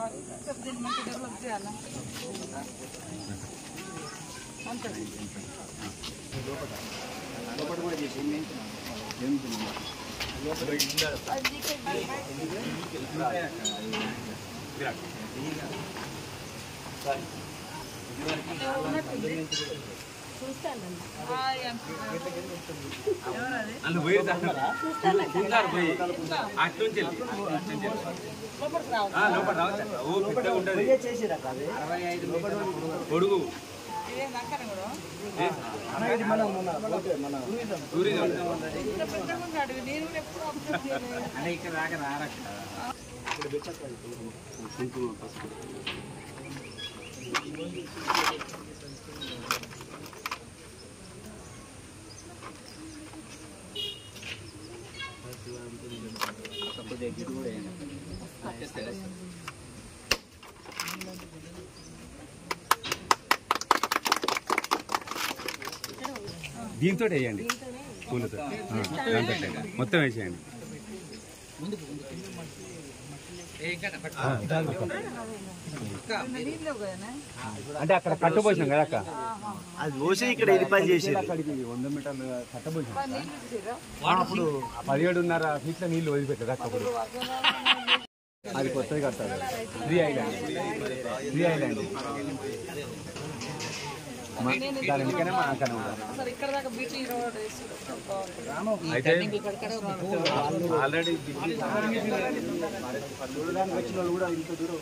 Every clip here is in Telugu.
దీన్ని మంచి డెవలప్ చేయాలా అంతే ఎవరది అందులో పోయి తింటారు పోయి అట్నుంచి వెళ్ళి అట్నుంచి వెళ్ళి. లోపలికి రావాలి ఆ, లోపల రావచ్చు ఓ పెద్దగా ఉంటుంది పొడుగు ఇదేం అక్కడ కూడా టూరిజం ఇంత పెద్దగా ఉన్నాడు నేను కూడా ఎప్పుడు అబ్జర్వ్ చేయలేదు ఇక్కడ దాకా రారక్క దీంతో వేయండి పూలతో ఆ, దాంతో వేయండి. మొత్తం వేసేయండి నీళ్ళు కదా అంటే అక్కడ కట్టబోసాం కదా అక్క అది పోసి ఇక్కడ ఇది పని చేసేది అక్కడికి వంద మీటర్లు కట్టబోసాం నీళ్ళు తీసిరా అప్పుడు పదిహేడున్నర ఫీట్ల నీళ్ళు వదిలిపెట్టారు అక్క అప్పుడు అది కొత్తది కట్టాలి త్రీ ఐలాండ్ త్రీ ఐలాండ్ మ- దాని వెనుకనే మన అక్కడ ఉంటాం. అసలు ఇక్కడ దాకా బీటీ రోడ్ వేసి బాగుంటుంది అయితే ఆల్రెడీ చూడడానికి వచ్చిన వాళ్ళు కూడా ఇంత దూరం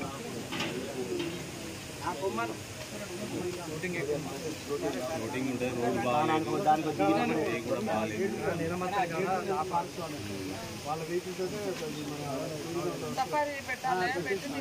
సఫారీ పెట్టాలి పెట్టి